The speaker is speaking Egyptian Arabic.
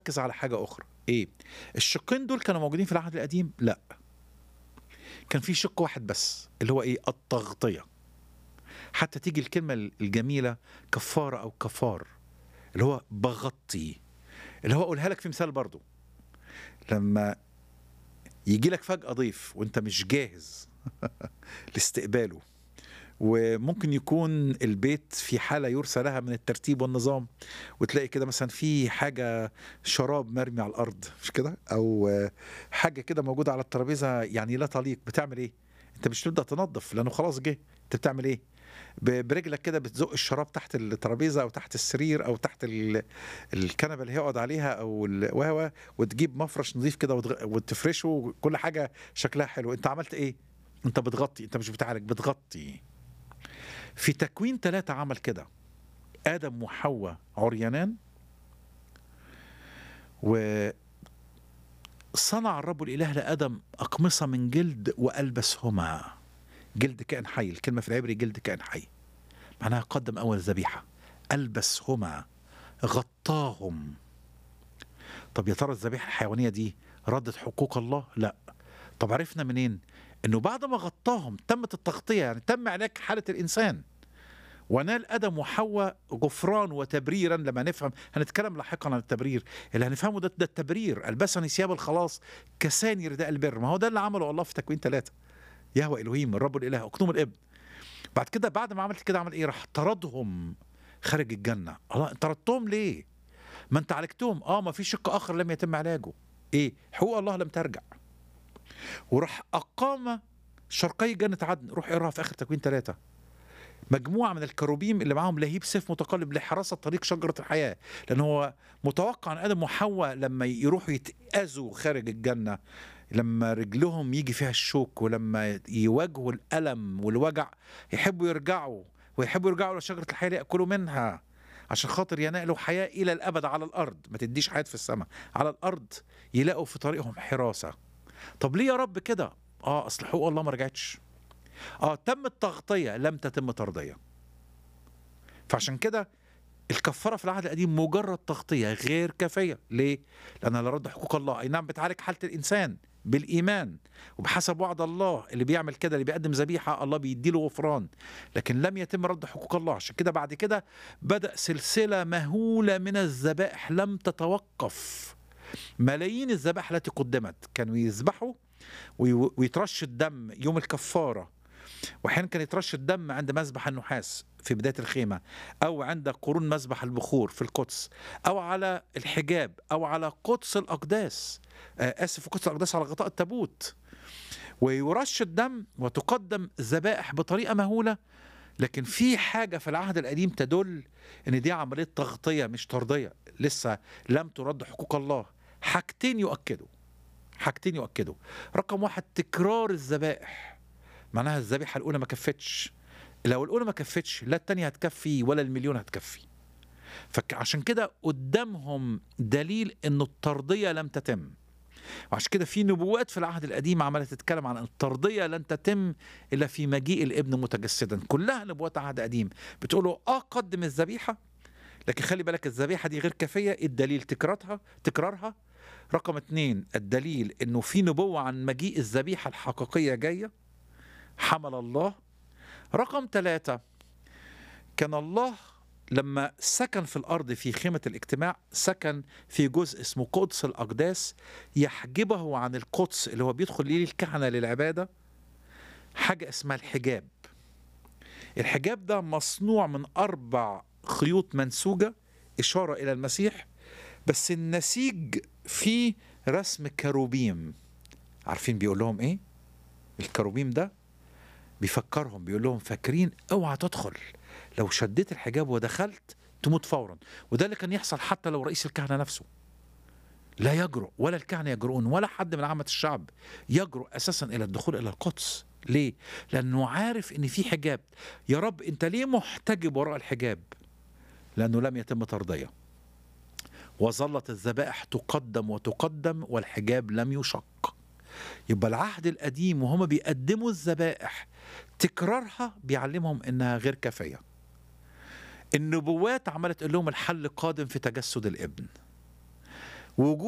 ركز على حاجة أخرى إيه الشقين دول كانوا موجودين في العهد القديم لا كان في شق واحد بس اللي هو إيه التغطية حتى تيجي الكلمة الجميلة كفارة أو كفار اللي هو بغطي اللي هو أقولها لك في مثال برضو لما يجي لك فجأة ضيف وانت مش جاهز لاستقباله وممكن يكون البيت في حالة يرثى لها من الترتيب والنظام وتلاقي كده مثلا في حاجة شراب مرمي على الأرض مش كده أو حاجة كده موجودة على الترابيزة يعني لا تليق بتعمل إيه أنت مش تبدأ تنظف لأنه خلاص جه أنت بتعمل إيه برجلك كده بتزق الشراب تحت الترابيزه او تحت السرير او تحت الكنبه اللي هيقعد عليها او الوهوه وتجيب مفرش نظيف كده وتفرشه كل حاجه شكلها حلو انت عملت ايه انت بتغطي انت مش بتعالج بتغطي في تكوين ثلاثة عمل كده آدم وحواء عريانان و صنع الرب الإله لآدم أقمصة من جلد وألبسهما جلد كائن حي الكلمة في العبري جلد كائن حي معناها قدم أول ذبيحة ألبسهما غطاهم طب يا ترى الذبيحة الحيوانية دي ردت حقوق الله لا طب عرفنا منين انه بعد ما غطاهم تمت التغطية يعني تم علاج حالة الإنسان ونال آدم وحواء غفران وتبريرا لما نفهم هنتكلم لاحقا عن التبرير اللي هنفهمه ده, ده التبرير ألبسني ثياب الخلاص كساني رداء البر ما هو ده اللي عمله الله في تكوين ثلاثة يهوى الوهيم الرب الاله اقنوم الابن بعد كده بعد ما عملت كده عمل ايه راح طردهم خارج الجنه الله طردتهم ليه ما انت عالجتهم اه ما في شق اخر لم يتم علاجه ايه حقوق الله لم ترجع وراح اقام شرقي جنه عدن روح اقراها في اخر تكوين ثلاثه مجموعة من الكروبيم اللي معاهم لهيب سيف متقلب لحراسة طريق شجرة الحياة لأن هو متوقع أن آدم وحواء لما يروحوا يتأذوا خارج الجنة لما رجلهم يجي فيها الشوك ولما يواجهوا الألم والوجع يحبوا يرجعوا ويحبوا يرجعوا لشجرة الحياة يأكلوا منها عشان خاطر ينالوا حياة إلى الأبد على الأرض ما تديش حياة في السماء على الأرض يلاقوا في طريقهم حراسة طب ليه يا رب كده آه أصل حقوق الله ما رجعتش آه تم التغطية لم تتم ترضية فعشان كده الكفاره في العهد القديم مجرد تغطيه غير كافيه ليه لانها لا رد حقوق الله اي نعم بتعالج حاله الانسان بالايمان وبحسب وعد الله اللي بيعمل كده اللي بيقدم ذبيحه الله بيديله غفران لكن لم يتم رد حقوق الله عشان كده بعد كده بدا سلسله مهوله من الذبائح لم تتوقف ملايين الذبائح التي قدمت كانوا يذبحوا ويترش الدم يوم الكفاره واحيانا كان يترش الدم عند مذبح النحاس في بدايه الخيمه او عند قرون مذبح البخور في القدس او على الحجاب او على قدس الاقداس آه اسف قدس الاقداس على غطاء التابوت ويرش الدم وتقدم ذبائح بطريقه مهوله لكن في حاجه في العهد القديم تدل ان دي عمليه تغطيه مش ترضيه لسه لم ترد حقوق الله حاجتين يؤكدوا حاجتين يؤكدوا رقم واحد تكرار الذبائح معناها الذبيحه الاولى ما كفتش لو الاولى ما كفتش لا الثانيه هتكفي ولا المليون هتكفي فعشان كده قدامهم دليل انه الترضيه لم تتم وعشان كده في نبوات في العهد القديم عماله تتكلم عن الترضيه لن تتم الا في مجيء الابن متجسدا كلها نبوات عهد قديم بتقولوا اه قدم الذبيحه لكن خلي بالك الذبيحه دي غير كافيه الدليل تكرارها تكرارها رقم اتنين الدليل انه في نبوه عن مجيء الذبيحه الحقيقيه جايه حمل الله رقم ثلاثة كان الله لما سكن في الأرض في خيمة الاجتماع سكن في جزء اسمه قدس الأقداس يحجبه عن القدس اللي هو بيدخل ليه الكهنة للعبادة حاجة اسمها الحجاب الحجاب ده مصنوع من أربع خيوط منسوجة إشارة إلى المسيح بس النسيج فيه رسم كروبيم عارفين بيقول لهم إيه؟ الكروبيم ده بيفكرهم بيقول لهم فاكرين اوعى تدخل لو شديت الحجاب ودخلت تموت فورا وده اللي كان يحصل حتى لو رئيس الكهنه نفسه لا يجرؤ ولا الكهنه يجرؤون ولا حد من عامه الشعب يجرؤ اساسا الى الدخول الى القدس ليه لانه عارف ان في حجاب يا رب انت ليه محتجب وراء الحجاب لانه لم يتم ترضيه وظلت الذبائح تقدم وتقدم والحجاب لم يشق يبقى العهد القديم وهم بيقدموا الذبائح تكرارها بيعلمهم انها غير كافيه النبوات عملت تقول لهم الحل قادم في تجسد الابن ووجود